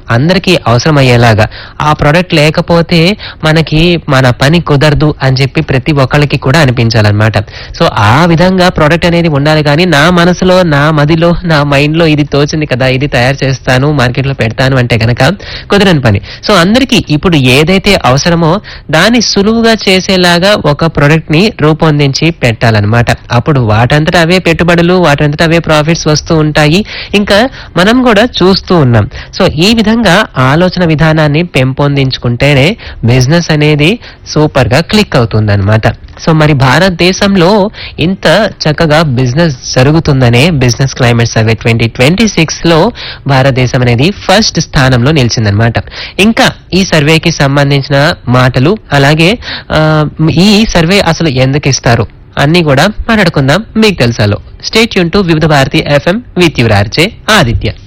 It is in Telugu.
అందరికీ అవసరమయ్యేలాగా ఆ ప్రోడక్ట్ లేకపోతే మనకి మన పని కుదరదు అని చెప్పి ప్రతి ఒక్కళ్ళకి కూడా అనిపించాలన్నమాట సో ఆ విధంగా ప్రోడక్ట్ అనేది ఉండాలి కానీ నా మనసులో నా మదిలో నా మైండ్ లో ఇది తోచింది కదా ఇది తయారు చేస్తాను మార్కెట్ లో పెడతాను అంటే గనక కుదరని పని సో అందరికీ ఇప్పుడు ఏదైతే అవసరమో దాన్ని సులువుగా చేసేలాగా ఒక ప్రొడక్ట్ ని రూపొందించి పెట్టాలన్నమాట అప్పుడు వాటంతట అవే పెట్టుబడులు వాటంతట అవే ప్రాఫిట్స్ వస్తూ ఉంటాయి ఇంకా మనం కూడా చూస్తూ ఉన్నాం సో ఈ విధంగా ఆలోచన విధానాన్ని పెంపొందించుకుంటేనే బిజినెస్ అనేది సూపర్ గా క్లిక్ అవుతుంది సో మరి భారతదేశంలో ఇంత చక్కగా బిజినెస్ జరుగుతుందనే business climate survey twenty twenty six లో భారతదేశం అనేది ఫస్ట్ స్థానంలో నిలిచిందనమాట ఇంకా ఈ సర్వేకి సంబంధించిన మాటలు అలాగే ఆ, ఈ సర్వే అసలు ఎందుకు ఇస్తారు అన్ని కూడా మాట్లాడుకుందాం మీకు తెలుసాలో స్టేట్ యూన్ to Vividh Bharati FM with your RJ Aditya